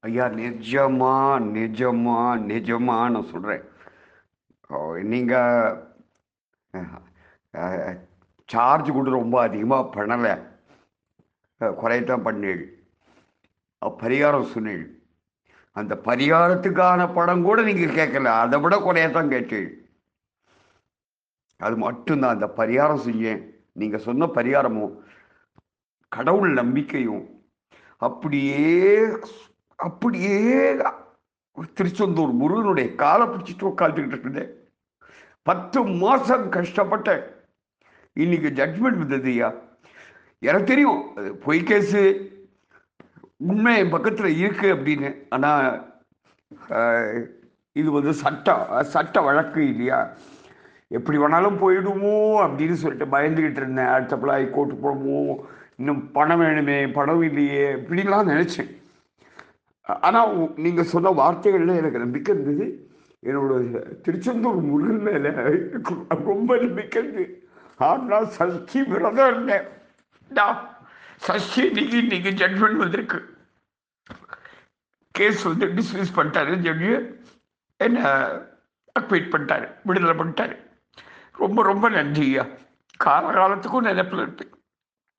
ஐயா நிஜமா நிஜமா நிஜமா நான் சொல்கிறேன் நீங்கள் சார்ஜ் கூட ரொம்ப அதிகமாக பண்ணலை குறையத்தான் பண்ணீள் அஹ், பரிகாரம் சொன்னீள் அந்த பரிகாரத்துக்கான படம் கூட நீங்கள் கேட்கல அதை விட குறையத்தான் கேட்டீள் அது மட்டும்தான் அந்த பரிகாரம் செஞ்சேன் நீங்கள் சொன்ன பரிகாரமும் கடவுள் நம்பிக்கையும் அப்படியே அப்படியே திருச்செந்தூர் முருகனுடைய காலை பிடிச்சிட்டு உட்காந்துக்கிட்டு இருந்தேன் பத்து மாசம் கஷ்டப்பட்டேன் இன்னைக்கு ஜட்மெண்ட் வந்தது ஐயா எனக்கு தெரியும் அது பொய் கேஸு உண்மை என் பக்கத்தில் இருக்கு அப்படின்னு ஆனால் இது வந்து சட்டம் சட்ட வழக்கு இல்லையா எப்படி வேணாலும் போயிடுமோ அப்படின்னு சொல்லிட்டு பயந்துக்கிட்டு இருந்தேன் அடுத்தப்பல ஹைகோர்ட்டு போடுமோ இன்னும் பணம் வேணுமே பணம் இல்லையே இப்படிலாம் நினச்சேன் ஆனால் நீங்கள் சொன்ன வார்த்தைகள்ல எனக்கு நம்பிக்கை இருந்தது என்னோட திருச்செந்தூர் முருகன் மேலே எனக்கு ரொம்ப நம்பிக்கை இருந்தது ஆனால் சஷ்டி விரதம் இருந்தேன் நான் சஷ்டி இன்னைக்கு இன்னைக்கு ஜட்மெண்ட் வந்திருக்கு கேஸ் வந்து டிஸ்மிஸ் பண்ணிட்டாரு ஜட்ஜு என்ன அக்வைட் பண்ணிட்டாரு விடுதலை பண்ணிட்டாரு ரொம்ப ரொம்ப நன்றி ஐயா காலகாலத்துக்கும் நினைப்பில் இருப்பேன்